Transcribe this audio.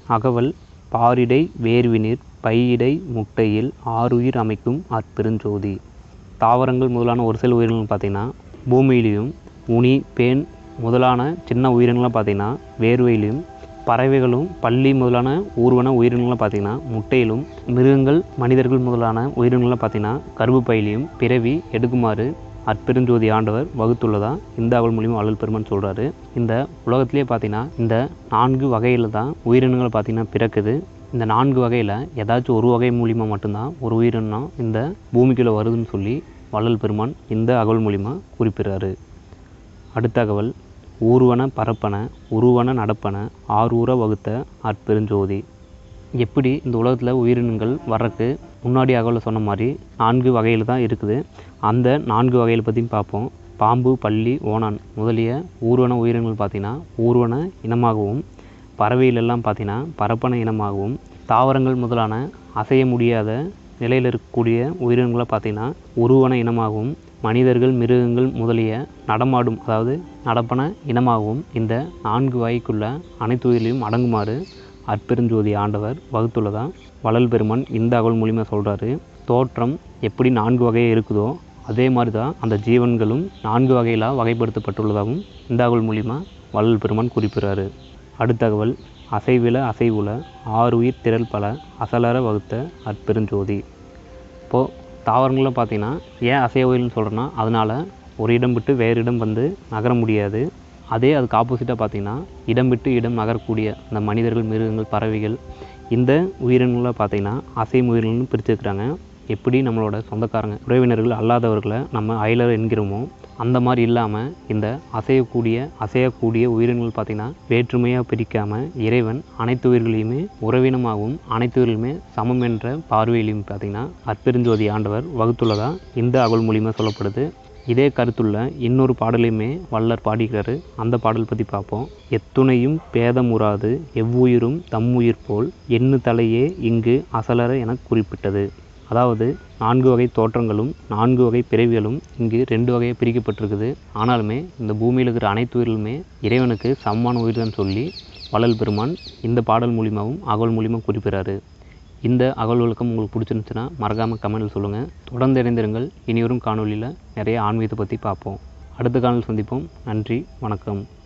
அகவல் பாரிடை வேர்வினிர் பையிடை முட்டையில் ஆறுயிர் அமைக்கும் அற்பெருஞ்சோதி தாவரங்கள் முதலான ஒரு சில உயிரினங்கள் பார்த்திங்கன்னா பூமியிலையும் உனி பேன் முதலான சின்ன உயிரினங்கள்லாம் பார்த்திங்கன்னா வேர்வையிலையும் பறவைகளும் பள்ளி முதலான ஊர்வன உயிரினங்கள்லாம் பார்த்திங்கன்னா முட்டையிலும் மிருகங்கள் மனிதர்கள் முதலான உயிரினங்கள்லாம் பார்த்திங்கன்னா கருப்பு பையிலையும் பிறவி எடுக்குமாறு அற்பெருஞ்சோதி ஆண்டவர் வகுத்துள்ளதா இந்த அவள் மூலியமாக அழல் பெருமான் சொல்கிறாரு இந்த உலகத்திலே பார்த்தீங்கன்னா இந்த நான்கு வகையில் தான் உயிரினங்கள் பார்த்திங்கன்னா பிறக்குது இந்த நான்கு வகையில் ஏதாச்சும் ஒரு வகை மூலிமா மட்டும்தான் ஒரு உயிரினம் இந்த பூமிக்குள்ளே வருதுன்னு சொல்லி வள்ளல் பெருமான் இந்த அகவல் மூலிமா குறிப்பிடுறாரு அடுத்த அகவல் ஊர்வன பரப்பன உருவன நடப்பன ஆரூர வகுத்த அற்பெருஞ்சோதி எப்படி இந்த உலகத்தில் உயிரினங்கள் வர்றக்கு முன்னாடி அகவலில் சொன்ன மாதிரி நான்கு வகையில் தான் இருக்குது அந்த நான்கு வகையில் பற்றியும் பார்ப்போம் பாம்பு பள்ளி ஓணான் முதலிய ஊர்வன உயிரினங்கள் பார்த்திங்கன்னா ஊர்வன இனமாகவும் பறவையிலெல்லாம் பார்த்திங்கன்னா பரப்பன இனமாகவும் தாவரங்கள் முதலான அசைய முடியாத நிலையில் இருக்கக்கூடிய உயிரினங்களை பார்த்திங்கன்னா உருவன இனமாகவும் மனிதர்கள் மிருகங்கள் முதலிய நடமாடும் அதாவது நடப்பன இனமாகவும் இந்த நான்கு வகைக்குள்ள அனைத்து உயிரிலையும் அடங்குமாறு அற்பெருஞ்சோதி ஆண்டவர் வகுத்துள்ளதா வள்ளல் பெருமான் இந்த அகவல் மூலிமா சொல்கிறாரு தோற்றம் எப்படி நான்கு வகையாக இருக்குதோ அதே மாதிரி தான் அந்த ஜீவன்களும் நான்கு வகையில் வகைப்படுத்தப்பட்டுள்ளதாகவும் இந்த அகவல் மூலிமா வள்ளல் பெருமான் குறிப்பிடுறாரு அடுத்த தகவல் அசைவில அசைவுல ஆறுயிர் திரள் பல அசலற வகுத்த அற்பெருஞ்சோதி இப்போது தாவரங்களில் பார்த்தீங்கன்னா ஏன் அசைவுன்னு சொல்கிறேன்னா அதனால் ஒரு இடம் விட்டு வேறு இடம் வந்து நகர முடியாது அதே அதுக்கு ஆப்போசிட்டாக பார்த்தீங்கன்னா இடம் விட்டு இடம் நகரக்கூடிய இந்த மனிதர்கள் மிருகங்கள் பறவைகள் இந்த உயிரினங்களை பார்த்தீங்கன்னா அசையும் உயிரினங்கள்னு பிரிச்சிருக்கிறாங்க எப்படி நம்மளோட சொந்தக்காரங்க உறவினர்கள் அல்லாதவர்களை நம்ம அயலர் என்கிறோமோ அந்த மாதிரி இல்லாமல் இந்த அசையக்கூடிய அசையக்கூடிய உயிரினங்கள் பார்த்திங்கன்னா வேற்றுமையாக பிரிக்காமல் இறைவன் அனைத்து உயிர்களையுமே உறவினமாகவும் அனைத்து உயிர்களுமே சமம் என்ற பார்வையிலையும் பார்த்திங்கன்னா அற்பெருஞ்சோதி ஆண்டவர் வகுத்துள்ளதா இந்த அகல் மூலியமாக சொல்லப்படுது இதே கருத்துள்ள இன்னொரு பாடலையுமே வள்ளர் பாடிக்கிறாரு அந்த பாடல் பற்றி பார்ப்போம் எத்துணையும் பேதமுறாது எவ்வுயிரும் தம்முயிர் போல் எண்ணு தலையே இங்கு அசலற என குறிப்பிட்டது அதாவது நான்கு வகை தோற்றங்களும் நான்கு வகை பிறவிகளும் இங்கு ரெண்டு வகையாக பிரிக்கப்பட்டிருக்குது ஆனாலுமே இந்த பூமியில் இருக்கிற அனைத்து உயிர்களுமே இறைவனுக்கு சமமான உயிர் தான் சொல்லி வள்ளல் பெருமான் இந்த பாடல் மூலியமாகவும் அகவல் மூலியமாக குறிப்பிடுறாரு இந்த அகவல் விளக்கம் உங்களுக்கு பிடிச்சிருந்துச்சுன்னா மறக்காமல் கமெண்டில் சொல்லுங்கள் தொடர்ந்து இணைந்திருங்கள் இனிவரும் காணொலியில் நிறைய ஆன்மீகத்தை பற்றி பார்ப்போம் அடுத்த காணொலி சந்திப்போம் நன்றி வணக்கம்